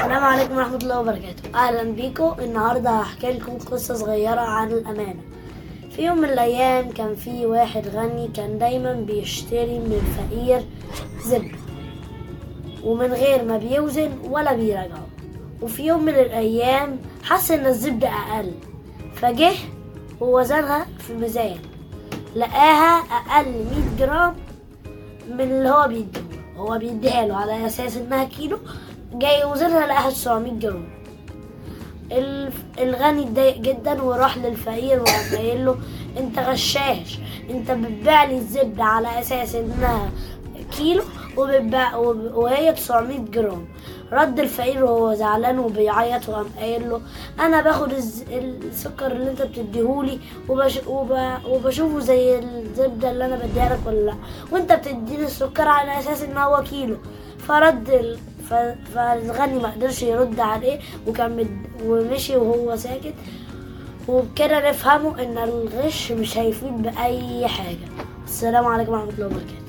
السلام عليكم ورحمة الله وبركاته أهلا بيكم النهاردة هحكي لكم قصة صغيرة عن الأمانة في يوم من الأيام كان في واحد غني كان دايما بيشتري من الفقير زبدة ومن غير ما بيوزن ولا بيراجعه وفي يوم من الأيام حس إن الزبدة أقل فجه ووزنها في الميزان لقاها أقل 100 جرام من اللي هو بيديهوله هو بيديها له على أساس إنها كيلو جاي يوزنها لقاها 900 جرام الف- الغني اتضايق جدا وراح للفقير وقام قايل له انت غشاش انت بتبيع لي الزبده على اساس انها كيلو وبتباع وب- وهي 900 جرام رد الفقير وهو زعلان وبيعيط وقام قايل له انا باخد الز- السكر اللي انت بتديهولي وبش وب... وبشوفه زي الزبده اللي انا بديها لك ولا لا وانت بتديني السكر على اساس ان هو كيلو فرد ال... ف... فالغني ما قدرش يرد عليه وكان مد... ومشي وهو ساكت وبكده نفهمه ان الغش مش هيفيد باي حاجه السلام عليكم ورحمه الله وبركاته